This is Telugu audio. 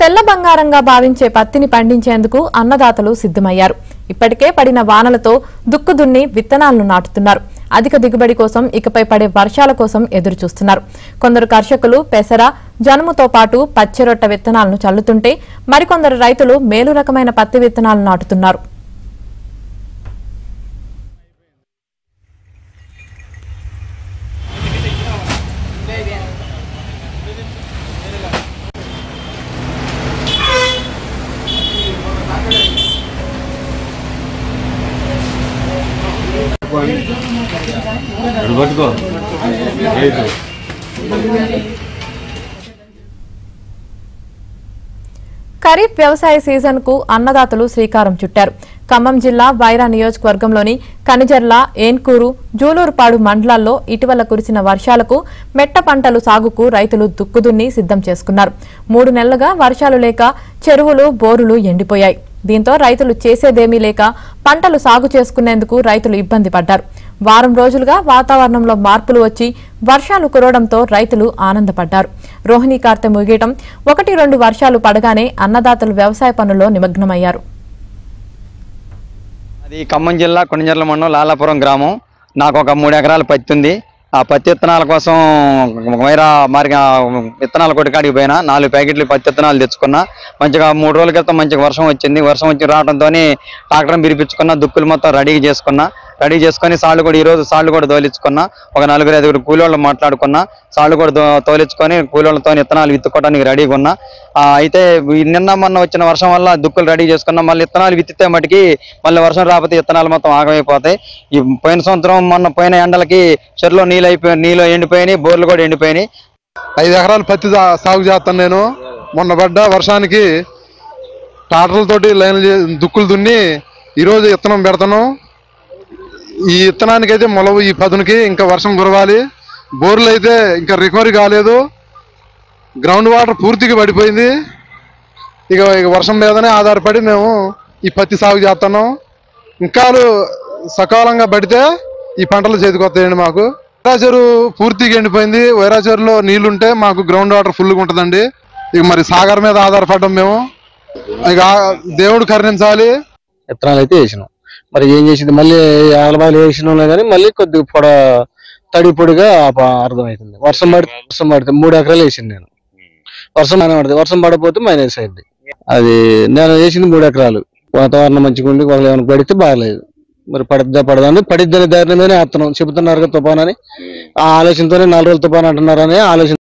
తెల్ల బంగారంగా భావించే పత్తిని పండించేందుకు అన్నదాతలు సిద్ధమయ్యారు ఇప్పటికే పడిన వానలతో దుక్కుదున్ని విత్తనాలను నాటుతున్నారు అధిక దిగుబడి కోసం ఇకపై పడే వర్షాల కోసం ఎదురు చూస్తున్నారు కొందరు కర్షకులు పెసర జనుముతో పాటు పచ్చిరొట్ట విత్తనాలను చల్లుతుంటే మరికొందరు రైతులు మేలు రకమైన పత్తి విత్తనాలు నాటుతున్నారు ఇక్కడ పట్టుకో రైతు ఖరీఫ్ వ్యవసాయ సీజన్ కు అన్నదాతలు శ్రీకారం చుట్టారు ఖమ్మం జిల్లా వైరా నియోజకవర్గంలోని కనిజర్ల ఏన్కూరు జూలూరుపాడు మండలాల్లో ఇటీవల కురిసిన వర్షాలకు మెట్ట పంటలు సాగుకు రైతులు దుక్కుదున్ని సిద్ధం చేసుకున్నారు మూడు నెలలుగా వర్షాలు లేక చెరువులు బోరులు ఎండిపోయాయి దీంతో రైతులు చేసేదేమీ లేక పంటలు సాగు చేసుకునేందుకు రైతులు ఇబ్బంది పడ్డారు వారం రోజులుగా వాతావరణంలో మార్పులు వచ్చి వర్షాలు కురవడంతో రైతులు ఆనందపడ్డారు రోహిణీ కార్తె ముగియటం ఒకటి రెండు వర్షాలు పడగానే అన్నదాతలు వ్యవసాయ పనుల్లో నిమగ్నమయ్యారు అది ఖమ్మం జిల్లా కొండజర్ల మండలం లాలాపురం గ్రామం నాకు ఒక మూడు ఎకరాల పత్తి ఉంది ఆ పత్తి విత్తనాల కోసం వైరా మార్గ విత్తనాల కొట్టుకాడికి పోయినా నాలుగు ప్యాకెట్లు పత్తి విత్తనాలు తెచ్చుకున్నా మంచిగా మూడు రోజుల క్రితం మంచిగా వర్షం వచ్చింది వర్షం వచ్చి రావడంతో ట్రాక్టర్ బిరిపించుకున్నా దుక్కులు మొత్తం రెడీ చేసుకున్నా రెడీ చేసుకొని సాళ్ళు కూడా ఈ రోజు సాళ్ళు కూడా తోలించుకున్నా ఒక నలుగురు ఐదుగురు కూలోళ్ళు మాట్లాడుకున్నా సాళ్ళు కూడా తో- తోలించుకొని కూలోళ్ళతో విత్తనాలు విత్తుకోవడానికి రెడీగా ఉన్నా ఆ, అయితే ఈ నిన్న మొన్న వచ్చిన వర్షం వల్ల దుక్కులు రెడీ చేసుకున్నా మళ్ళీ విత్తనాలు విత్తితే మటుకి మళ్ళీ వర్షం రాకపోతే విత్తనాలు మొత్తం ఆగమైపోతాయి ఈ పోయిన సంవత్సరం మొన్న పోయిన ఎండలకి చెరులో నీళ్ళు అయిపోయి నీళ్ళు ఎండిపోయినాయి బోర్లు కూడా ఎండిపోయినాయి ఐదు ఎకరాలు పత్తి సా- సాగు చేస్తాను నేను మొన్న పడ్డ వర్షానికి ట్రాక్టర్లతోటి లైన్లు చే- దుక్కులు దున్ని ఈరోజు విత్తనం పెడతాను ఈ విత్తనానికి అయితే మొలవు ఈ పదునికి ఇంకా వర్షం కురవాలి బోర్లు అయితే ఇంకా రికవరీ కాలేదు గ్రౌండ్ వాటర్ పూర్తిగా పడిపోయింది ఇక ఇక వర్షం మీదనే ఆధారపడి మేము ఈ పత్తి సాగు చేస్తున్నాం ఇంకా సకాలంగా పడితే ఈ పంటలు చేతికొస్తాయండి మాకు వైరాచెరు పూర్తిగా ఎండిపోయింది వైరాచెరులో నీళ్లుంటే మాకు గ్రౌండ్ వాటర్ ఫుల్గా ఉంటుందండి ఇక మరి సాగర్ మీద ఆధారపడ్డాం మేము ఇక ఆ దేవుడు కరుణించాలి విత్తనాలు అయితే వేసినాం మరి ఏం చేసింది మళ్ళీ ఆలబాలు వేసినాం కానీ మళ్ళీ కొద్దిగా పొడ తడి పొడిగా ప- అర్థమవుతుంది వర్షం పడి వర్షం పడితే మూడు ఎకరాలు వేసింది నేను వర్షం బాగానే పడుతుంది వర్షం పడకపోతే మైనస్ అయింది అది నేను వేసింది మూడు ఎకరాలు వాతావరణం మంచిగా ఉండి వాళ్ళు ఏమైనా పడితే బాగలేదు మరి పడిద్దా పడదని పడిద్దని దారిలోనే వేస్తున్నాం చెబుతున్నారు కదా తుఫాన్ అని ఆ ఆలోచనతోనే నాలుగు రోజులు తుఫాన్ అంటున్నారని ఆలోచన